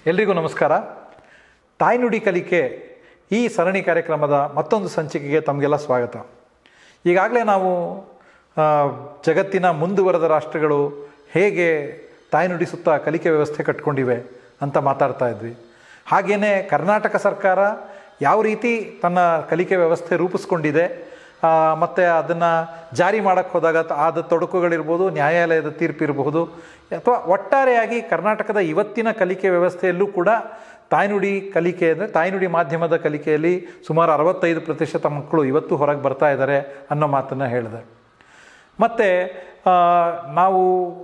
ಎಲ್ರಿಗೂ ನಮಸ್ಕಾರ ತಾಯ್ನುಡಿ ಕಲಿಕೆ ಈ ಸರಣಿ ಕಾರ್ಯಕ್ರಮದ ಮತ್ತೊಂದು ಸಂಚಿಕೆಗೆ ತಮಗೆಲ್ಲ ಸ್ವಾಗತ ಈಗಾಗಲೇ ನಾವು ಆ, ಜಗತ್ತಿನ ಮುಂದುವರೆದ ರಾಷ್ಟ್ರಗಳು ಹೇಗೆ ತಾಯ್ನುಡಿ ಸುತ್ತ ಕಲಿಕೆ ವ್ಯವಸ್ಥೆ ಕಟ್ಕೊಂಡಿವೆ ಅಂತ ಮಾತಾಡ್ತಾ ಇದ್ವಿ ಹಾಗೆಯೇ ಕರ್ನಾಟಕ ಸರ್ಕಾರ ಯಾವ ರೀತಿ ತನ್ನ ಕಲಿಕೆ ವ್ಯವಸ್ಥೆ ರೂಪಿಸ್ಕೊಂಡಿದೆ ಮತ್ತು ಅದನ್ನು ಜಾರಿ ಮಾಡೋಕ್ಕೆ ಹೋದಾಗ ತ- ಆದ ತೊಡಕುಗಳಿರ್ಬೋದು ನ್ಯಾಯಾಲಯದ ತೀರ್ಪಿರಬಹುದು ಅಥವಾ ಒಟ್ಟಾರೆಯಾಗಿ ಕರ್ನಾಟಕದ ಇವತ್ತಿನ ಕಲಿಕೆ ವ್ಯವಸ್ಥೆಯಲ್ಲೂ ಕೂಡ ತಾಯ್ನುಡಿ ಕಲಿಕೆ ಅಂದರೆ ತಾಯ್ನುಡಿ ಮಾಧ್ಯಮದ ಕಲಿಕೆಯಲ್ಲಿ ಸುಮಾರು ಅರವತ್ತೈದು ಪ್ರತಿಶತ ಮಕ್ಕಳು ಇವತ್ತು ಹೊರಗೆ ಬರ್ತಾ ಇದ್ದಾರೆ ಅನ್ನೋ ಮಾತನ್ನು ಹೇಳಿದೆ ಮತ್ತು ನಾವು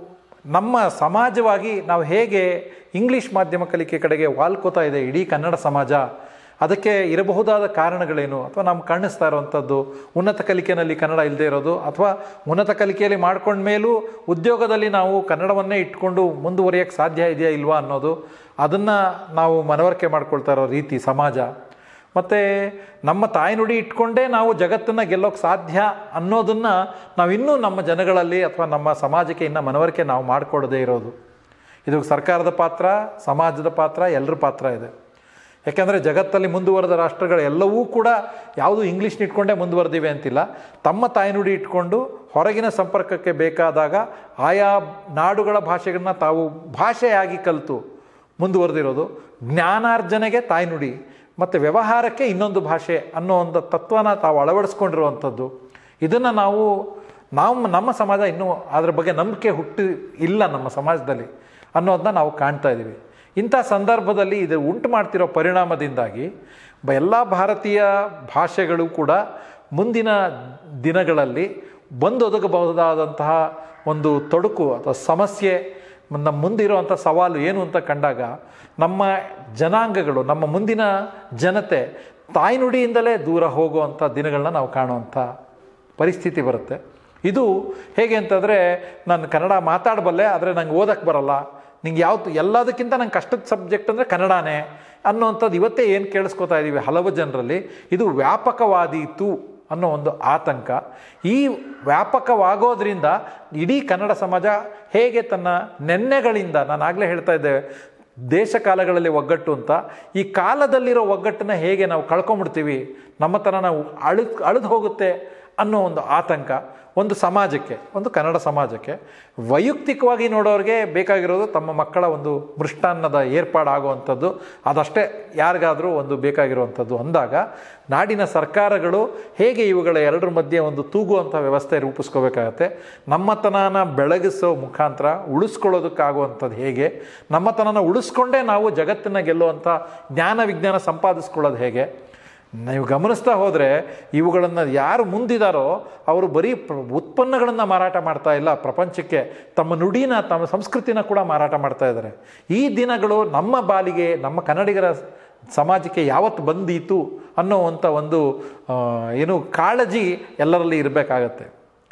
ನಮ್ಮ ಸಮಾಜವಾಗಿ ನಾವು ಹೇಗೆ ಇಂಗ್ಲೀಷ್ ಮಾಧ್ಯಮ ಕಲಿಕೆ ಕಡೆಗೆ ವಾಲ್ಕೋತಾ ಇದೆ ಇಡೀ ಕನ್ನಡ ಸಮಾಜ ಅದಕ್ಕೆ ಇರಬಹುದಾದ ಕಾರಣಗಳೇನು ಅಥವಾ ನಮ್ಗೆ ಕಾಣಿಸ್ತಾ ಇರುವಂಥದ್ದು ಉನ್ನತ ಕಲಿಕೆಯಲ್ಲಿ ಕನ್ನಡ ಇಲ್ಲದೆ ಇರೋದು ಅಥವಾ ಉನ್ನತ ಕಲಿಕೆಯಲ್ಲಿ ಮಾಡ್ಕೊಂಡ ಮೇಲೂ ಉದ್ಯೋಗದಲ್ಲಿ ನಾವು ಕನ್ನಡವನ್ನೇ ಇಟ್ಕೊಂಡು ಮುಂದುವರಿಯೋಕ್ಕೆ ಸಾಧ್ಯ ಇದೆಯಾ ಇಲ್ವಾ ಅನ್ನೋದು ಅದನ್ನು ನಾವು ಮನವರಿಕೆ ಮಾಡ್ಕೊಳ್ತಾ ಇರೋ ರೀತಿ ಸಮಾಜ ಮತ್ತು ನಮ್ಮ ತಾಯ್ನುಡಿ ಇಟ್ಕೊಂಡೇ ನಾವು ಜಗತ್ತನ್ನು ಗೆಲ್ಲೋಕ್ಕೆ ಸಾಧ್ಯ ಅನ್ನೋದನ್ನು ನಾವು ಇನ್ನೂ ನಮ್ಮ ಜನಗಳಲ್ಲಿ ಅಥವಾ ನಮ್ಮ ಸಮಾಜಕ್ಕೆ ಇನ್ನೂ ಮನವರಿಕೆ ನಾವು ಮಾಡಿಕೊಡದೇ ಇರೋದು ಇದು ಸರ್ಕಾರದ ಪಾತ್ರ ಸಮಾಜದ ಪಾತ್ರ ಎಲ್ಲರ ಪಾತ್ರ ಇದೆ ಯಾಕೆಂದರೆ ಜಗತ್ತಲ್ಲಿ ಮುಂದುವರೆದ ರಾಷ್ಟ್ರಗಳೆಲ್ಲವೂ ಕೂಡ ಯಾವುದು ಇಂಗ್ಲೀಷ್ನ ಇಟ್ಕೊಂಡೇ ಮುಂದುವರೆದಿವೆ ಅಂತಿಲ್ಲ ತಮ್ಮ ತಾಯ್ನುಡಿ ಇಟ್ಕೊಂಡು ಹೊರಗಿನ ಸಂಪರ್ಕಕ್ಕೆ ಬೇಕಾದಾಗ ಆಯಾ ನಾಡುಗಳ ಭಾಷೆಗಳನ್ನ ತಾವು ಭಾಷೆಯಾಗಿ ಕಲಿತು ಮುಂದುವರೆದಿರೋದು ಜ್ಞಾನಾರ್ಜನೆಗೆ ತಾಯ್ನುಡಿ ಮತ್ತು ವ್ಯವಹಾರಕ್ಕೆ ಇನ್ನೊಂದು ಭಾಷೆ ಅನ್ನೋ ಒಂದು ತತ್ವನ ತಾವು ಅಳವಡಿಸ್ಕೊಂಡಿರುವಂಥದ್ದು ಇದನ್ನು ನಾವು ನಾವು ನಮ್ಮ ಸಮಾಜ ಇನ್ನೂ ಅದರ ಬಗ್ಗೆ ನಂಬಿಕೆ ಹುಟ್ಟಿ ಇಲ್ಲ ನಮ್ಮ ಸಮಾಜದಲ್ಲಿ ಅನ್ನೋದನ್ನ ನಾವು ಕಾಣ್ತಾ ಇದ್ದೀವಿ ಇಂಥ ಸಂದರ್ಭದಲ್ಲಿ ಇದು ಉಂಟು ಮಾಡ್ತಿರೋ ಪರಿಣಾಮದಿಂದಾಗಿ ಬ ಎಲ್ಲ ಭಾರತೀಯ ಭಾಷೆಗಳು ಕೂಡ ಮುಂದಿನ ದಿನಗಳಲ್ಲಿ ಬಂದೊದಗಬಹುದಾದಂತಹ ಒಂದು ತೊಡಕು ಅಥವಾ ಸಮಸ್ಯೆ ನಮ್ಮ ಮುಂದಿರುವಂಥ ಸವಾಲು ಏನು ಅಂತ ಕಂಡಾಗ ನಮ್ಮ ಜನಾಂಗಗಳು ನಮ್ಮ ಮುಂದಿನ ಜನತೆ ತಾಯ್ನುಡಿಯಿಂದಲೇ ದೂರ ಹೋಗುವಂಥ ದಿನಗಳನ್ನ ನಾವು ಕಾಣುವಂಥ ಪರಿಸ್ಥಿತಿ ಬರುತ್ತೆ ಇದು ಹೇಗೆ ಅಂತಂದರೆ ನಾನು ಕನ್ನಡ ಮಾತಾಡಬಲ್ಲೆ ಆದರೆ ನಂಗೆ ಓದಕ್ಕೆ ಬರಲ್ಲ ನಿಂಗೆ ಯಾವತ್ತು ಎಲ್ಲದಕ್ಕಿಂತ ನಂಗೆ ಕಷ್ಟದ ಸಬ್ಜೆಕ್ಟ್ ಅಂದರೆ ಕನ್ನಡನೇ ಅನ್ನೋವಂಥದ್ದು ಇವತ್ತೇ ಏನು ಕೇಳಿಸ್ಕೊತಾ ಇದ್ದೀವಿ ಹಲವು ಜನರಲ್ಲಿ ಇದು ವ್ಯಾಪಕವಾದೀತು ಅನ್ನೋ ಒಂದು ಆತಂಕ ಈ ವ್ಯಾಪಕವಾಗೋದ್ರಿಂದ ಇಡೀ ಕನ್ನಡ ಸಮಾಜ ಹೇಗೆ ತನ್ನ ನೆನ್ನೆಗಳಿಂದ ನಾನು ಆಗಲೇ ಹೇಳ್ತಾ ಇದ್ದೆ ದೇಶ ಕಾಲಗಳಲ್ಲಿ ಒಗ್ಗಟ್ಟು ಅಂತ ಈ ಕಾಲದಲ್ಲಿರೋ ಒಗ್ಗಟ್ಟನ್ನ ಹೇಗೆ ನಾವು ಕಳ್ಕೊಂಬಿಡ್ತೀವಿ ನಮ್ಮ ಥರ ನಾವು ಅಳಿದು ಅಳಿದು ಹೋಗುತ್ತೆ ಅನ್ನೋ ಒಂದು ಆತಂಕ ಒಂದು ಸಮಾಜಕ್ಕೆ ಒಂದು ಕನ್ನಡ ಸಮಾಜಕ್ಕೆ ವೈಯಕ್ತಿಕವಾಗಿ ನೋಡೋರಿಗೆ ಬೇಕಾಗಿರೋದು ತಮ್ಮ ಮಕ್ಕಳ ಒಂದು ಮೃಷ್ಟಾನ್ನದ ಏರ್ಪಾಡಾಗುವಂಥದ್ದು ಅದಷ್ಟೇ ಯಾರಿಗಾದರೂ ಒಂದು ಬೇಕಾಗಿರುವಂಥದ್ದು ಅಂದಾಗ ನಾಡಿನ ಸರ್ಕಾರಗಳು ಹೇಗೆ ಇವುಗಳ ಎರಡರ ಮಧ್ಯೆ ಒಂದು ತೂಗುವಂಥ ವ್ಯವಸ್ಥೆ ರೂಪಿಸ್ಕೋಬೇಕಾಗತ್ತೆ ನಮ್ಮತನನ ಬೆಳಗಿಸೋ ಮುಖಾಂತರ ಉಳಿಸ್ಕೊಳ್ಳೋದಕ್ಕಾಗುವಂಥದ್ದು ಹೇಗೆ ನಮ್ಮತನನ ಉಳಿಸ್ಕೊಂಡೇ ನಾವು ಜಗತ್ತನ್ನು ಗೆಲ್ಲುವಂಥ ಜ್ಞಾನ ವಿಜ್ಞಾನ ಸಂಪಾದಿಸ್ಕೊಳ್ಳೋದು ಹೇಗೆ ನೀವು ಗಮನಿಸ್ತಾ ಹೋದರೆ ಇವುಗಳನ್ನು ಯಾರು ಮುಂದಿದಾರೋ ಅವರು ಬರೀ ಪ್ರ- ಉತ್ಪನ್ನಗಳನ್ನು ಮಾರಾಟ ಮಾಡ್ತಾ ಇಲ್ಲ ಪ್ರಪಂಚಕ್ಕೆ ತಮ್ಮ ನುಡಿನ ತಮ್ಮ ಸಂಸ್ಕೃತಿನ ಕೂಡ ಮಾರಾಟ ಮಾಡ್ತಾ ಇದ್ದಾರೆ ಈ ದಿನಗಳು ನಮ್ಮ ಬಾಲಿಗೆ ನಮ್ಮ ಕನ್ನಡಿಗರ ಸಮಾಜಕ್ಕೆ ಯಾವತ್ತು ಬಂದೀತು ಅನ್ನೋವಂಥ ಒಂದು ಆ, ಏನು ಕಾಳಜಿ ಎಲ್ಲರಲ್ಲಿ ಇರಬೇಕಾಗತ್ತೆ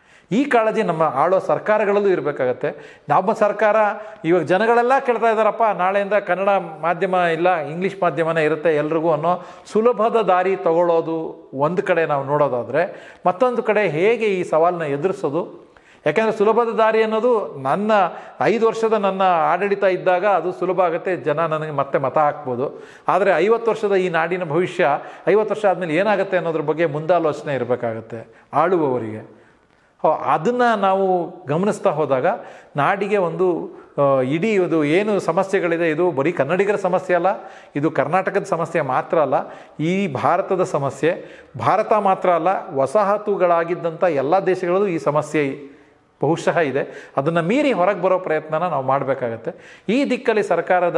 ಈ ಕಾಳಜಿ ನಮ್ಮ ಆಳೋ ಸರ್ಕಾರಗಳಲ್ಲೂ ಇರಬೇಕಾಗತ್ತೆ ನಮ್ಮ ಸರ್ಕಾರ ಇವಾಗ ಜನಗಳೆಲ್ಲ ಕೇಳ್ತಾ ಇದ್ದಾರಪ್ಪ ನಾಳೆಯಿಂದ ಕನ್ನಡ ಮಾಧ್ಯಮ ಇಲ್ಲ ಇಂಗ್ಲೀಷ್ ಮಾಧ್ಯಮನೇ ಇರುತ್ತೆ ಎಲ್ರಿಗೂ ಅನ್ನೋ ಸುಲಭದ ದಾರಿ ತಗೊಳ್ಳೋದು ಒಂದು ಕಡೆ ನಾವು ನೋಡೋದಾದರೆ ಮತ್ತೊಂದು ಕಡೆ ಹೇಗೆ ಈ ಸವಾಲನ್ನ ಎದುರಿಸೋದು ಯಾಕೆಂದರೆ ಸುಲಭದ ದಾರಿ ಅನ್ನೋದು ನನ್ನ ಐದು ವರ್ಷದ ನನ್ನ ಆಡಳಿತ ಇದ್ದಾಗ ಅದು ಸುಲಭ ಆಗುತ್ತೆ ಜನ ನನಗೆ ಮತ್ತೆ ಮತ ಹಾಕ್ಬೋದು ಆದರೆ ಐವತ್ತು ವರ್ಷದ ಈ ನಾಡಿನ ಭವಿಷ್ಯ ಐವತ್ತು ವರ್ಷ ಆದಮೇಲೆ ಏನಾಗುತ್ತೆ ಅನ್ನೋದ್ರ ಬಗ್ಗೆ ಮುಂದಾಲೋಚನೆ ಇರಬೇಕಾಗತ್ತೆ ಆಳುವವರಿಗೆ ಅದನ್ನು ನಾವು ಗಮನಿಸ್ತಾ ಹೋದಾಗ ನಾಡಿಗೆ ಒಂದು ಆ, ಇಡೀ ಇದು ಏನು ಸಮಸ್ಯೆಗಳಿದೆ ಇದು ಬರೀ ಕನ್ನಡಿಗರ ಸಮಸ್ಯೆ ಅಲ್ಲ ಇದು ಕರ್ನಾಟಕದ ಸಮಸ್ಯೆ ಮಾತ್ರ ಅಲ್ಲ ಈ ಭಾರತದ ಸಮಸ್ಯೆ ಭಾರತ ಮಾತ್ರ ಅಲ್ಲ ವಸಾಹತುಗಳಾಗಿದ್ದಂಥ ಎಲ್ಲ ದೇಶಗಳಲ್ಲೂ ಈ ಸಮಸ್ಯೆ ಬಹುಶಃ ಇದೆ ಅದನ್ನು ಮೀರಿ ಹೊರಗೆ ಬರೋ ಪ್ರಯತ್ನನ ನಾವು ಮಾಡಬೇಕಾಗತ್ತೆ ಈ ದಿಕ್ಕಲ್ಲಿ ಸರ್ಕಾರದ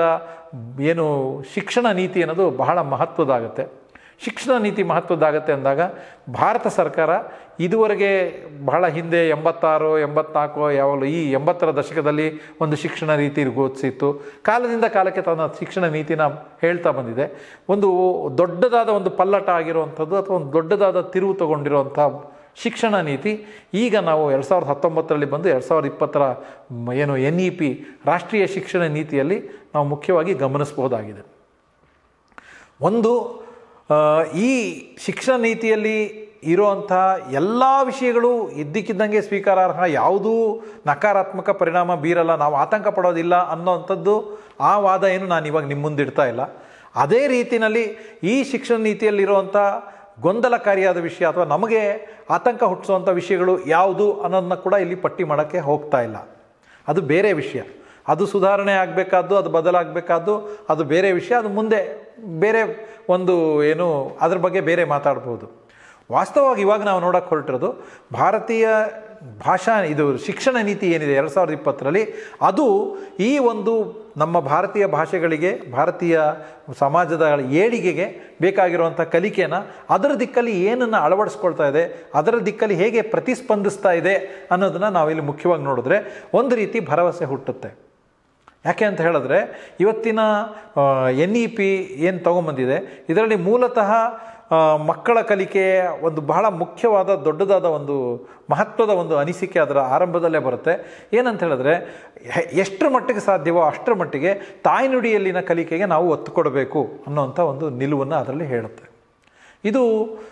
ಏನು ಶಿಕ್ಷಣ ನೀತಿ ಅನ್ನೋದು ಬಹಳ ಮಹತ್ವದಾಗತ್ತೆ ಶಿಕ್ಷಣ ನೀತಿ ಮಹತ್ವದ್ದಾಗತ್ತೆ ಅಂದಾಗ ಭಾರತ ಸರ್ಕಾರ ಇದುವರೆಗೆ ಬಹಳ ಹಿಂದೆ ಎಂಬತ್ತಾರು ಎಂಬತ್ನಾಲ್ಕು ಯಾವಾಗಲೂ ಈ ಎಂಬತ್ತರ ದಶಕದಲ್ಲಿ ಒಂದು ಶಿಕ್ಷಣ ನೀತಿ ಘೋಷಿಸಿತ್ತು ಕಾಲದಿಂದ ಕಾಲಕ್ಕೆ ತನ್ನ ಶಿಕ್ಷಣ ನೀತಿನ ಹೇಳ್ತಾ ಬಂದಿದೆ ಒಂದು ದೊಡ್ಡದಾದ ಒಂದು ಪಲ್ಲಟ ಆಗಿರುವಂಥದ್ದು ಅಥವಾ ಒಂದು ದೊಡ್ಡದಾದ ತಿರುವು ತಗೊಂಡಿರುವಂಥ ಶಿಕ್ಷಣ ನೀತಿ ಈಗ ನಾವು ಎರಡು ಸಾವಿರದ ಹತ್ತೊಂಬತ್ತರಲ್ಲಿ ಬಂದು ಎರಡು ಸಾವಿರದ ಇಪ್ಪತ್ತರ ಮ್, ಏನು ಎನ್ ಇ ಪಿ ರಾಷ್ಟ್ರೀಯ ಶಿಕ್ಷಣ ನೀತಿಯಲ್ಲಿ ನಾವು ಮುಖ್ಯವಾಗಿ ಗಮನಿಸಬಹುದಾಗಿದೆ ಒಂದು ಆ, ಈ ಶಿಕ್ಷಣ ನೀತಿಯಲ್ಲಿ ಇರುವಂತಹ ಎಲ್ಲ ವಿಷಯಗಳು ಇದ್ದಕ್ಕಿದ್ದಂಗೆ ಸ್ವೀಕಾರಾರ್ಹ ಯಾವುದೂ ನಕಾರಾತ್ಮಕ ಪರಿಣಾಮ ಬೀರಲ್ಲ ನಾವು ಆತಂಕ ಪಡೋದಿಲ್ಲ ಅನ್ನೋವಂಥದ್ದು ಆ ವಾದ ಏನು ನಾನು ಇವಾಗ ನಿಮ್ಮ ಮುಂದಿಡ್ತಾ ಇಲ್ಲ ಅದೇ ರೀತಿಯಲ್ಲಿ ಈ ಶಿಕ್ಷಣ ನೀತಿಯಲ್ಲಿರುವಂಥ ಗೊಂದಲಕಾರಿಯಾದ ವಿಷಯ ಅಥವಾ ನಮಗೆ ಆತಂಕ ಹುಟ್ಟಿಸುವಂಥ ವಿಷಯಗಳು ಯಾವುದು ಅನ್ನೋದನ್ನ ಕೂಡ ಇಲ್ಲಿ ಪಟ್ಟಿ ಮಾಡೋಕ್ಕೆ ಹೋಗ್ತಾ ಇಲ್ಲ ಅದು ಬೇರೆ ವಿಷಯ ಅದು ಸುಧಾರಣೆ ಆಗಬೇಕಾದ್ದು ಅದು ಬದಲಾಗಬೇಕಾದ್ದು ಅದು ಬೇರೆ ವಿಷಯ ಅದು ಮುಂದೆ ಬೇರೆ ಒಂದು ಏನು ಅದ್ರ ಬಗ್ಗೆ ಬೇರೆ ಮಾತಾಡ್ಬೋದು ವಾಸ್ತವವಾಗಿ ಇವಾಗ ನಾವು ನೋಡೋಕ್ಕೆ ಹೊರಟಿರೋದು ಭಾರತೀಯ ಭಾಷಾ ಇದು ಶಿಕ್ಷಣ ನೀತಿ ಏನಿದೆ ಎರಡು ಸಾವಿರದ ಇಪ್ಪತ್ತರಲ್ಲಿ ಅದು ಈ ಒಂದು ನಮ್ಮ ಭಾರತೀಯ ಭಾಷೆಗಳಿಗೆ ಭಾರತೀಯ ಸಮಾಜದ ಏಳಿಗೆಗೆ ಬೇಕಾಗಿರುವಂಥ ಕಲಿಕೆನ ಅದರ ದಿಕ್ಕಲ್ಲಿ ಏನನ್ನು ಅಳವಡಿಸ್ಕೊಳ್ತಾ ಇದೆ ಅದರ ದಿಕ್ಕಲ್ಲಿ ಹೇಗೆ ಪ್ರತಿಸ್ಪಂದಿಸ್ತಾ ಇದೆ ಅನ್ನೋದನ್ನು ನಾವಿಲ್ಲಿ ಮುಖ್ಯವಾಗಿ ನೋಡಿದ್ರೆ ಒಂದು ರೀತಿ ಭರವಸೆ ಹುಟ್ಟುತ್ತೆ ಯಾಕೆ ಅಂತ ಹೇಳಿದ್ರೆ ಇವತ್ತಿನ ಎನ್ ಇ ಪಿ ಏನು ತೊಗೊಂಬಂದಿದೆ ಇದರಲ್ಲಿ ಮೂಲತಃ ಆ, ಮಕ್ಕಳ ಕಲಿಕೆ ಒಂದು ಬಹಳ ಮುಖ್ಯವಾದ ದೊಡ್ಡದಾದ ಒಂದು ಮಹತ್ವದ ಒಂದು ಅನಿಸಿಕೆ ಅದರ ಆರಂಭದಲ್ಲೇ ಬರುತ್ತೆ ಏನಂತ ಹೇಳಿದ್ರೆ ಹೆ- ಎಷ್ಟರ ಮಟ್ಟಿಗೆ ಸಾಧ್ಯವೋ ಅಷ್ಟರ ಮಟ್ಟಿಗೆ ತಾಯ್ನುಡಿಯಲ್ಲಿನ ಕಲಿಕೆಗೆ ನಾವು ಒತ್ತು ಕೊಡಬೇಕು ಅನ್ನೋಂಥ ಒಂದು ನಿಲುವನ್ನು ಅದರಲ್ಲಿ ಹೇಳುತ್ತೆ ಇದು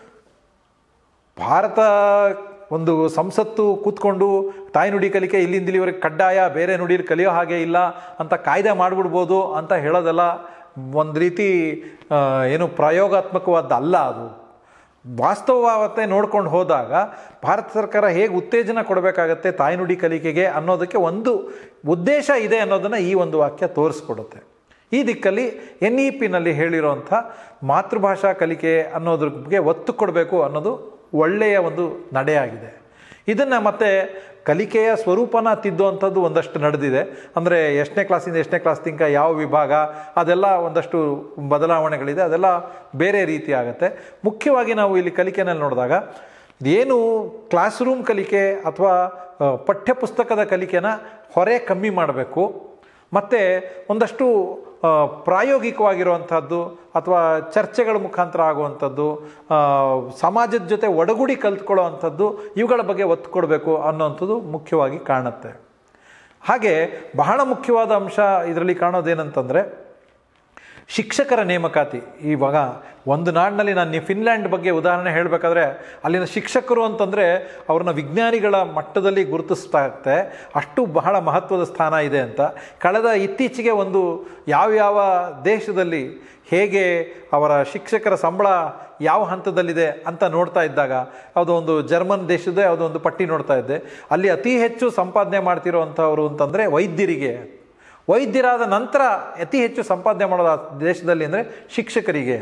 ಭಾರತ ಒಂದು ಸಂಸತ್ತು ಕೂತ್ಕೊಂಡು ತಾಯ್ನುಡಿ ಕಲಿಕೆ ಇಲ್ಲಿಂದ ಇಲ್ಲಿವರೆಗೆ ಕಡ್ಡಾಯ ಬೇರೆ ನುಡಿಯಲ್ಲಿ ಕಲಿಯೋ ಹಾಗೆ ಇಲ್ಲ ಅಂತ ಕಾಯ್ದೆ ಮಾಡಿಬಿಡ್ಬೋದು ಅಂತ ಹೇಳೋದೆಲ್ಲ ಒಂದು ರೀತಿ ಆ, ಏನು ಪ್ರಯೋಗಾತ್ಮಕವಾದ ಅಲ್ಲ ಅದು ವಾಸ್ತವತೆ ನೋಡ್ಕೊಂಡು ಹೋದಾಗ ಭಾರತ ಸರ್ಕಾರ ಹೇಗೆ ಉತ್ತೇಜನ ಕೊಡಬೇಕಾಗತ್ತೆ ತಾಯ್ನುಡಿ ಕಲಿಕೆಗೆ ಅನ್ನೋದಕ್ಕೆ ಒಂದು ಉದ್ದೇಶ ಇದೆ ಅನ್ನೋದನ್ನು ಈ ಒಂದು ವಾಕ್ಯ ತೋರಿಸ್ಕೊಡುತ್ತೆ ಈ ದಿಕ್ಕಲ್ಲಿ ಎನ್ ಇ ಪಿನಲ್ಲಿ ಹೇಳಿರೋಂಥ ಮಾತೃಭಾಷಾ ಕಲಿಕೆ ಅನ್ನೋದ್ರ ಬಗ್ಗೆ ಒತ್ತು ಕೊಡಬೇಕು ಅನ್ನೋದು ಒಳ್ಳೆಯ ಒಂದು ನಡೆಯಾಗಿದೆ ಇದನ್ನು ಮತ್ತೆ ಕಲಿಕೆಯ ಸ್ವರೂಪನ ತಿದ್ದುವಂಥದ್ದು ಒಂದಷ್ಟು ನಡೆದಿದೆ ಅಂದರೆ ಎಷ್ಟನೇ ಕ್ಲಾಸಿಂದ ಎಷ್ಟನೇ ಕ್ಲಾಸ್ ತನಕ ಯಾವ ವಿಭಾಗ ಅದೆಲ್ಲ ಒಂದಷ್ಟು ಬದಲಾವಣೆಗಳಿದೆ ಅದೆಲ್ಲ ಬೇರೆ ರೀತಿ ಆಗುತ್ತೆ ಮುಖ್ಯವಾಗಿ ನಾವು ಇಲ್ಲಿ ಕಲಿಕೆನಲ್ಲಿ ನೋಡಿದಾಗ ಏನು ಕ್ಲಾಸ್ ರೂಮ್ ಕಲಿಕೆ ಅಥವಾ ಆ, ಪಠ್ಯಪುಸ್ತಕದ ಕಲಿಕೆನ ಹೊರೆ ಕಮ್ಮಿ ಮಾಡಬೇಕು ಮತ್ತು ಒಂದಷ್ಟು ಆ, ಪ್ರಾಯೋಗಿಕವಾಗಿರುವಂಥದ್ದು ಅಥವಾ ಚರ್ಚೆಗಳ ಮುಖಾಂತರ ಆಗುವಂಥದ್ದು ಆ, ಸಮಾಜದ ಜೊತೆ ಒಡಗೂಡಿ ಕಲ್ತ್ಕೊಳ್ಳೋ ಅಂಥದ್ದು ಇವುಗಳ ಬಗ್ಗೆ ಒತ್ತು ಕೊಡಬೇಕು ಅನ್ನೋವಂಥದ್ದು ಮುಖ್ಯವಾಗಿ ಕಾಣುತ್ತೆ ಹಾಗೆ ಬಹಳ ಮುಖ್ಯವಾದ ಅಂಶ ಇದರಲ್ಲಿ ಕಾಣೋದೇನಂತಂದರೆ ಶಿಕ್ಷಕರ ನೇಮಕಾತಿ ಇವಾಗ ಒಂದು ನಾಡಿನಲ್ಲಿ ನಾನು ನೀವು ಫಿನ್ಲ್ಯಾಂಡ್ ಬಗ್ಗೆ ಉದಾಹರಣೆ ಹೇಳಬೇಕಾದ್ರೆ ಅಲ್ಲಿನ ಶಿಕ್ಷಕರು ಅಂತಂದರೆ ಅವ್ರನ್ನ ವಿಜ್ಞಾನಿಗಳ ಮಟ್ಟದಲ್ಲಿ ಗುರುತಿಸ್ತಾ ಅಷ್ಟು ಬಹಳ ಮಹತ್ವದ ಸ್ಥಾನ ಇದೆ ಅಂತ ಕಳೆದ ಇತ್ತೀಚೆಗೆ ಒಂದು ಯಾವ್ಯಾವ ದೇಶದಲ್ಲಿ ಹೇಗೆ ಅವರ ಶಿಕ್ಷಕರ ಸಂಬಳ ಯಾವ ಹಂತದಲ್ಲಿದೆ ಅಂತ ನೋಡ್ತಾ ಇದ್ದಾಗ ಯಾವುದೋ ಒಂದು ಜರ್ಮನ್ ದೇಶದ ಯಾವುದೋ ಒಂದು ಪಟ್ಟಿ ನೋಡ್ತಾ ಇದ್ದೆ ಅಲ್ಲಿ ಅತಿ ಹೆಚ್ಚು ಸಂಪಾದನೆ ಮಾಡ್ತಿರೋವಂಥವ್ರು ಅಂತಂದರೆ ವೈದ್ಯರಿಗೆ ವೈದ್ಯರಾದ ನಂತರ ಅತಿ ಹೆಚ್ಚು ಸಂಪಾದನೆ ಮಾಡೋದು ಆ ದೇಶದಲ್ಲಿ ಅಂದರೆ ಶಿಕ್ಷಕರಿಗೆ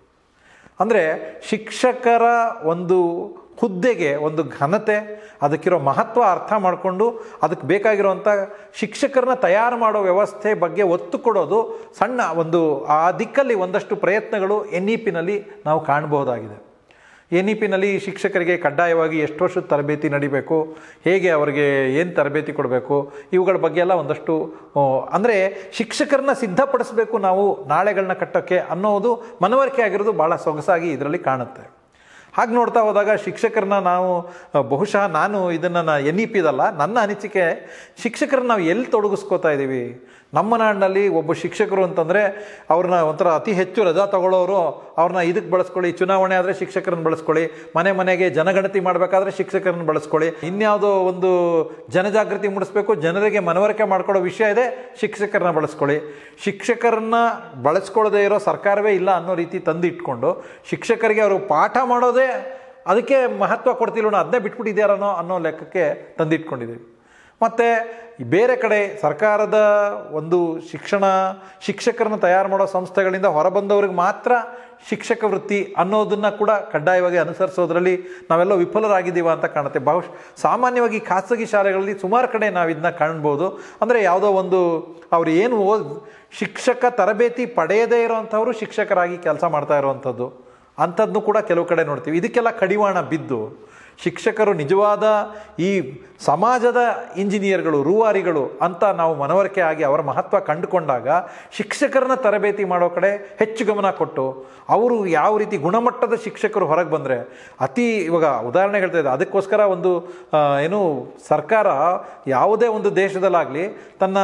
ಅಂದರೆ ಶಿಕ್ಷಕರ ಒಂದು ಹುದ್ದೆಗೆ ಒಂದು ಘನತೆ ಅದಕ್ಕಿರೋ ಮಹತ್ವ ಅರ್ಥ ಮಾಡಿಕೊಂಡು ಅದಕ್ಕೆ ಬೇಕಾಗಿರುವಂಥ ಶಿಕ್ಷಕರನ್ನ ತಯಾರು ಮಾಡೋ ವ್ಯವಸ್ಥೆ ಬಗ್ಗೆ ಒತ್ತು ಕೊಡೋದು ಸಣ್ಣ ಒಂದು ಆ ದಿಕ್ಕಲ್ಲಿ ಒಂದಷ್ಟು ಪ್ರಯತ್ನಗಳು ಎನ್ ಇ ಪಿನಲ್ಲಿ ನಾವು ಕಾಣಬಹುದಾಗಿದೆ ಎನ್ ಇ ಪಿನಲ್ಲಿ ಶಿಕ್ಷಕರಿಗೆ ಕಡ್ಡಾಯವಾಗಿ ಎಷ್ಟು ವರ್ಷದ ತರಬೇತಿ ನಡಿಬೇಕು ಹೇಗೆ ಅವರಿಗೆ ಏನು ತರಬೇತಿ ಕೊಡಬೇಕು ಇವುಗಳ ಬಗ್ಗೆ ಎಲ್ಲ ಒಂದಷ್ಟು ಅಂದರೆ ಶಿಕ್ಷಕರನ್ನ ಸಿದ್ಧಪಡಿಸಬೇಕು ನಾವು ನಾಳೆಗಳನ್ನ ಕಟ್ಟೋಕ್ಕೆ ಅನ್ನೋದು ಮನವರಿಕೆ ಆಗಿರೋದು ಭಾಳ ಸೊಗಸಾಗಿ ಇದರಲ್ಲಿ ಕಾಣುತ್ತೆ ಹಾಗೆ ನೋಡ್ತಾ ಹೋದಾಗ ಶಿಕ್ಷಕರನ್ನ ನಾವು ಆ, ಬಹುಶಃ ನಾನು ಇದನ್ನು ಎನ್ ಇ ಪಿದಲ್ಲ ನನ್ನ ಅನಿಸಿಕೆ ಶಿಕ್ಷಕರನ್ನ ನಾವು ಎಲ್ಲಿ ತೊಡಗಿಸ್ಕೋತಾ ಇದ್ದೀವಿ ನಮ್ಮ ನಾಡಿನಲ್ಲಿ ಒಬ್ಬ ಶಿಕ್ಷಕರು ಅಂತಂದರೆ ಅವ್ರನ್ನ ಒಂಥರ ಅತಿ ಹೆಚ್ಚು ರಜಾ ತಗೊಳ್ಳೋರು ಅವ್ರನ್ನ ಇದಕ್ಕೆ ಬಳಸ್ಕೊಳ್ಳಿ ಚುನಾವಣೆ ಆದರೆ ಶಿಕ್ಷಕರನ್ನ ಬಳಸ್ಕೊಳ್ಳಿ ಮನೆ ಮನೆಗೆ ಜನಗಣತಿ ಮಾಡಬೇಕಾದ್ರೆ ಶಿಕ್ಷಕರನ್ನ ಬಳಸ್ಕೊಳ್ಳಿ ಇನ್ಯಾವುದೋ ಒಂದು ಜನಜಾಗೃತಿ ಮೂಡಿಸ್ಬೇಕು ಜನರಿಗೆ ಮನವರಿಕೆ ಮಾಡ್ಕೊಳ್ಳೋ ವಿಷಯ ಇದೆ ಶಿಕ್ಷಕರನ್ನ ಬಳಸ್ಕೊಳ್ಳಿ ಶಿಕ್ಷಕರನ್ನ ಬಳಸ್ಕೊಳ್ಳದೇ ಇರೋ ಸರ್ಕಾರವೇ ಇಲ್ಲ ಅನ್ನೋ ರೀತಿ ತಂದಿಟ್ಕೊಂಡು ಶಿಕ್ಷಕರಿಗೆ ಅವರು ಪಾಠ ಮಾಡೋದೇ ಅದಕ್ಕೆ ಮಹತ್ವ ಕೊಡ್ತಿಲ್ಲ ಅದನ್ನೇ ಬಿಟ್ಬಿಟ್ಟಿದ್ಯಾರನೋ ಅನ್ನೋ ಲೆಕ್ಕಕ್ಕೆ ತಂದಿಟ್ಕೊಂಡಿದ್ದೀವಿ ಮತ್ತು ಬೇರೆ ಕಡೆ ಸರ್ಕಾರದ ಒಂದು ಶಿಕ್ಷಣ ಶಿಕ್ಷಕರನ್ನ ತಯಾರು ಮಾಡೋ ಸಂಸ್ಥೆಗಳಿಂದ ಹೊರಬಂದವ್ರಿಗೆ ಮಾತ್ರ ಶಿಕ್ಷಕ ವೃತ್ತಿ ಅನ್ನೋದನ್ನು ಕೂಡ ಕಡ್ಡಾಯವಾಗಿ ಅನುಸರಿಸೋದ್ರಲ್ಲಿ ನಾವೆಲ್ಲ ವಿಫಲರಾಗಿದ್ದೀವ ಅಂತ ಕಾಣುತ್ತೆ ಬಹುಶಃ ಸಾಮಾನ್ಯವಾಗಿ ಖಾಸಗಿ ಶಾಲೆಗಳಲ್ಲಿ ಸುಮಾರು ಕಡೆ ನಾವು ಇದನ್ನ ಕಾಣ್ಬೋದು ಅಂದರೆ ಯಾವುದೋ ಒಂದು ಅವ್ರು ಏನು ಓದ್ ಶಿಕ್ಷಕ ತರಬೇತಿ ಪಡೆಯದೇ ಇರೋವಂಥವ್ರು ಶಿಕ್ಷಕರಾಗಿ ಕೆಲಸ ಮಾಡ್ತಾ ಇರುವಂಥದ್ದು ಅಂಥದ್ದು ಕೂಡ ಕೆಲವು ಕಡೆ ನೋಡ್ತೀವಿ ಇದಕ್ಕೆಲ್ಲ ಕಡಿವಾಣ ಬಿದ್ದು ಶಿಕ್ಷಕರು ನಿಜವಾದ ಈ ಸಮಾಜದ ಇಂಜಿನಿಯರ್ಗಳು ರೂವಾರಿಗಳು ಅಂತ ನಾವು ಮನವರಿಕೆ ಆಗಿ ಅವರ ಮಹತ್ವ ಕಂಡುಕೊಂಡಾಗ ಶಿಕ್ಷಕರನ್ನ ತರಬೇತಿ ಮಾಡೋ ಕಡೆ ಹೆಚ್ಚು ಗಮನ ಕೊಟ್ಟು ಅವರು ಯಾವ ರೀತಿ ಗುಣಮಟ್ಟದ ಶಿಕ್ಷಕರು ಹೊರಗೆ ಬಂದರೆ ಅತಿ ಇವಾಗ ಉದಾಹರಣೆ ಹೇಳ್ತಾ ಇದ್ದೆ ಅದಕ್ಕೋಸ್ಕರ ಒಂದು ಆ, ಏನು ಸರ್ಕಾರ ಯಾವುದೇ ಒಂದು ದೇಶದಲ್ಲಾಗಲಿ ತನ್ನ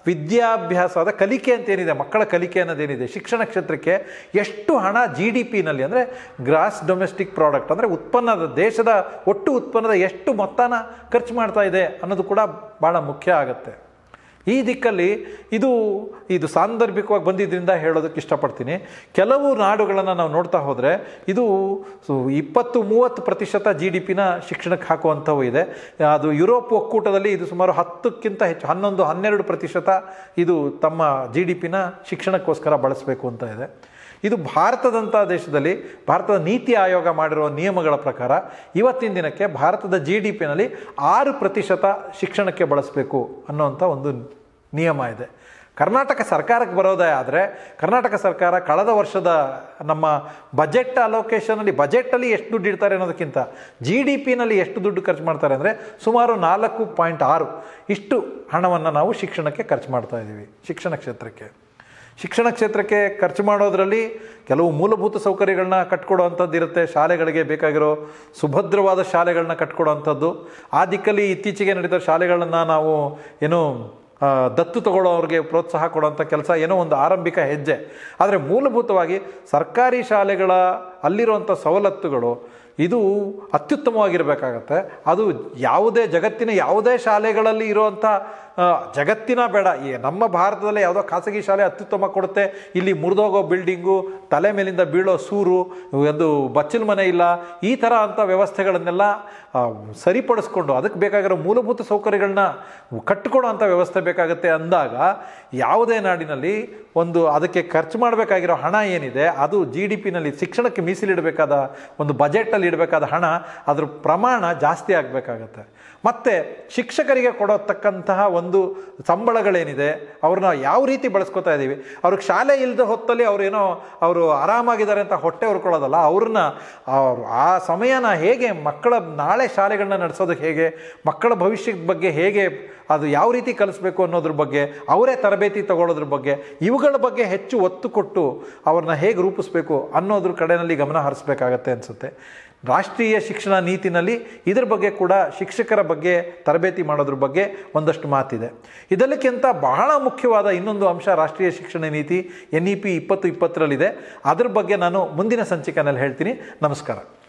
ವಿದ್ಯಾಭ್ಯಾಸದ ಕಲಿಕೆ ಅಂತ ಏನಿದೆ ಮಕ್ಕಳ ಕಲಿಕೆ ಅನ್ನೋದೇನಿದೆ ಶಿಕ್ಷಣ ಕ್ಷೇತ್ರಕ್ಕೆ ಎಷ್ಟು ಹಣ ಜಿ ಡಿ ಪಿನಲ್ಲಿ ಅಂದರೆ ಗ್ರಾಸ್ ಡೊಮೆಸ್ಟಿಕ್ ಪ್ರಾಡಕ್ಟ್ ಅಂದರೆ ಉತ್ಪನ್ನದ ದೇಶದ ಒಟ್ಟು ಉತ್ಪನ್ನದ ಎಷ್ಟು ಮೊತ್ತನ ಖರ್ಚು ಮಾಡ್ತಾ ಇದೆ ಅನ್ನೋದು ಕೂಡ ಭಾಳ ಮುಖ್ಯ ಆಗುತ್ತೆ ಈ ದಿಕ್ಕಲ್ಲಿ ಇದು ಇದು ಸಾಂದರ್ಭಿಕವಾಗಿ ಬಂದಿದ್ದರಿಂದ ಹೇಳೋದಕ್ಕೆ ಇಷ್ಟಪಡ್ತೀನಿ ಕೆಲವು ನಾಡುಗಳನ್ನು ನಾವು ನೋಡ್ತಾ ಹೋದರೆ ಇದು ಸು ಇಪ್ಪತ್ತು ಮೂವತ್ತು ಪ್ರತಿಶತ ಜಿ ಡಿ ಪಿನ ಶಿಕ್ಷಣಕ್ಕೆ ಹಾಕುವಂಥವು ಇದೆ ಅದು ಯುರೋಪ್ ಒಕ್ಕೂಟದಲ್ಲಿ ಇದು ಸುಮಾರು ಹತ್ತಕ್ಕಿಂತ ಹೆಚ್ಚು ಹನ್ನೊಂದು ಹನ್ನೆರಡು ಪ್ರತಿಶತ ಇದು ತಮ್ಮ ಜಿ ಡಿ ಪಿನ ಶಿಕ್ಷಣಕ್ಕೋಸ್ಕರ ಬಳಸಬೇಕು ಅಂತ ಇದೆ ಇದು ಭಾರತದಂಥ ದೇಶದಲ್ಲಿ ಭಾರತದ ನೀತಿ ಆಯೋಗ ಮಾಡಿರುವ ನಿಯಮಗಳ ಪ್ರಕಾರ ಇವತ್ತಿನ ದಿನಕ್ಕೆ ಭಾರತದ ಜಿ ಡಿ ಪಿನಲ್ಲಿ ಆರು ಪ್ರತಿಶತ ಶಿಕ್ಷಣಕ್ಕೆ ಬಳಸಬೇಕು ಅನ್ನೋವಂಥ ಒಂದು ನಿಯಮ ಇದೆ ಕರ್ನಾಟಕ ಸರ್ಕಾರಕ್ಕೆ ಬರೋದೇ ಆದರೆ ಕರ್ನಾಟಕ ಸರ್ಕಾರ ಕಳೆದ ವರ್ಷದ ನಮ್ಮ ಬಜೆಟ್ ಅಲೋಕೇಶನಲ್ಲಿ ಬಜೆಟಲ್ಲಿ ಎಷ್ಟು ದುಡ್ಡು ಇಡ್ತಾರೆ ಅನ್ನೋದಕ್ಕಿಂತ ಜಿ ಡಿ ಪಿನಲ್ಲಿ ಎಷ್ಟು ದುಡ್ಡು ಖರ್ಚು ಮಾಡ್ತಾರೆ ಅಂದರೆ ಸುಮಾರು ನಾಲ್ಕು ಪಾಯಿಂಟ್ ಆರು ಇಷ್ಟು ಹಣವನ್ನು ನಾವು ಶಿಕ್ಷಣಕ್ಕೆ ಖರ್ಚು ಮಾಡ್ತಾ ಇದ್ದೀವಿ ಶಿಕ್ಷಣ ಕ್ಷೇತ್ರಕ್ಕೆ ಶಿಕ್ಷಣ ಕ್ಷೇತ್ರಕ್ಕೆ ಖರ್ಚು ಮಾಡೋದರಲ್ಲಿ ಕೆಲವು ಮೂಲಭೂತ ಸೌಕರ್ಯಗಳನ್ನ ಕಟ್ಕೊಡೋವಂಥದ್ದು ಇರುತ್ತೆ ಶಾಲೆಗಳಿಗೆ ಬೇಕಾಗಿರೋ ಸುಭದ್ರವಾದ ಶಾಲೆಗಳನ್ನ ಕಟ್ಕೊಡೋವಂಥದ್ದು ಆ ದಿಕ್ಕಲ್ಲಿ ಇತ್ತೀಚೆಗೆ ನಡೆದ ಶಾಲೆಗಳನ್ನು ನಾವು ಏನು ಆ, ದತ್ತು ತಗೊಳ್ಳೋರಿಗೆ ಪ್ರೋತ್ಸಾಹ ಕೊಡುವಂಥ ಕೆಲಸ ಏನೋ ಒಂದು ಆರಂಭಿಕ ಹೆಜ್ಜೆ ಆದರೆ ಮೂಲಭೂತವಾಗಿ ಸರ್ಕಾರಿ ಶಾಲೆಗಳ ಅಲ್ಲಿರುವಂಥ ಸವಲತ್ತುಗಳು ಇದು ಅತ್ಯುತ್ತಮವಾಗಿರಬೇಕಾಗತ್ತೆ ಅದು ಯಾವುದೇ ಜಗತ್ತಿನ ಯಾವುದೇ ಶಾಲೆಗಳಲ್ಲಿ ಇರುವಂಥ ಆ, ಜಗತ್ತಿನ ಬೇಡ ಈ ನಮ್ಮ ಭಾರತದಲ್ಲಿ ಯಾವುದೋ ಖಾಸಗಿ ಶಾಲೆ ಅತ್ಯುತ್ತಮ ಕೊಡುತ್ತೆ ಇಲ್ಲಿ ಮುರಿದೋಗೋ ಬಿಲ್ಡಿಂಗು ತಲೆ ಮೇಲಿಂದ ಬೀಳೋ ಸೂರು ಒಂದು ಬಚ್ಚಲ ಮನೆ ಇಲ್ಲ ಈ ಥರ ಅಂಥ ವ್ಯವಸ್ಥೆಗಳನ್ನೆಲ್ಲ ಆ, ಸರಿಪಡಿಸ್ಕೊಂಡು ಅದಕ್ಕೆ ಬೇಕಾಗಿರೋ ಮೂಲಭೂತ ಸೌಕರ್ಯಗಳನ್ನ ಕಟ್ಟಿಕೊಡೋ ಅಂಥ ವ್ಯವಸ್ಥೆ ಬೇಕಾಗುತ್ತೆ ಅಂದಾಗ ಯಾವುದೇ ನಾಡಿನಲ್ಲಿ ಒಂದು ಅದಕ್ಕೆ ಖರ್ಚು ಮಾಡಬೇಕಾಗಿರೋ ಹಣ ಏನಿದೆ ಅದು ಜಿ ಡಿ ಪಿನಲ್ಲಿ ಶಿಕ್ಷಣಕ್ಕೆ ಮೀಸಲಿಡಬೇಕಾದ ಒಂದು ಬಜೆಟಲ್ಲಿ ಇಡಬೇಕಾದ ಹಣ ಅದ್ರ ಪ್ರಮಾಣ ಜಾಸ್ತಿ ಆಗಬೇಕಾಗತ್ತೆ ಮತ್ತು ಶಿಕ್ಷಕರಿಗೆ ಕೊಡತಕ್ಕಂತಹ ಒಂದು ಸಂಬಳಗಳೇನಿದೆ ಅವ್ರನ್ನ ಯಾವ ರೀತಿ ಬಳಸ್ಕೊತಾ ಇದ್ದೀವಿ ಅವ್ರಿಗೆ ಶಾಲೆ ಇಲ್ಲದ ಹೊತ್ತಲ್ಲಿ ಅವ್ರೇನೋ ಅವರು ಆರಾಮಾಗಿದ್ದಾರೆ ಅಂತ ಹೊಟ್ಟೆ ಹೊರ್ಕೊಳ್ಳೋದಲ್ಲ ಅವ್ರನ್ನ ಅವ್ರು ಆ ಸಮಯನ ಹೇಗೆ ಮಕ್ಕಳ ನಾಳೆ ಶಾಲೆಗಳನ್ನ ನಡೆಸೋದಕ್ಕೆ ಹೇಗೆ ಮಕ್ಕಳ ಭವಿಷ್ಯದ ಬಗ್ಗೆ ಹೇಗೆ ಅದು ಯಾವ ರೀತಿ ಕಲಿಸ್ಬೇಕು ಅನ್ನೋದ್ರ ಬಗ್ಗೆ ಅವರೇ ತರಬೇತಿ ತಗೊಳ್ಳೋದ್ರ ಬಗ್ಗೆ ಇವುಗಳ ಬಗ್ಗೆ ಹೆಚ್ಚು ಒತ್ತು ಕೊಟ್ಟು ಅವ್ರನ್ನ ಹೇಗೆ ರೂಪಿಸ್ಬೇಕು ಅನ್ನೋದ್ರ ಕಡೆಯಲ್ಲಿ ಗಮನ ಹರಿಸ್ಬೇಕಾಗತ್ತೆ ಅನಿಸುತ್ತೆ ರಾಷ್ಟ್ರೀಯ ಶಿಕ್ಷಣ ನೀತಿನಲ್ಲಿ ಇದ್ರ ಬಗ್ಗೆ ಕೂಡ ಶಿಕ್ಷಕರ ಬಗ್ಗೆ ತರಬೇತಿ ಮಾಡೋದ್ರ ಬಗ್ಗೆ ಒಂದಷ್ಟು ಮಾತಿದೆ ಇದೆಲ್ಲಕ್ಕಿಂತ ಬಹಳ ಮುಖ್ಯವಾದ ಇನ್ನೊಂದು ಅಂಶ ರಾಷ್ಟ್ರೀಯ ಶಿಕ್ಷಣ ನೀತಿ ಎನ್ ಇ ಪಿ ಇಪ್ಪತ್ತು ಇಪ್ಪತ್ತರಲ್ಲಿದೆ ಅದ್ರ ಬಗ್ಗೆ ನಾನು ಮುಂದಿನ ಸಂಚಿಕೆನಲ್ಲಿ ಹೇಳ್ತೀನಿ ನಮಸ್ಕಾರ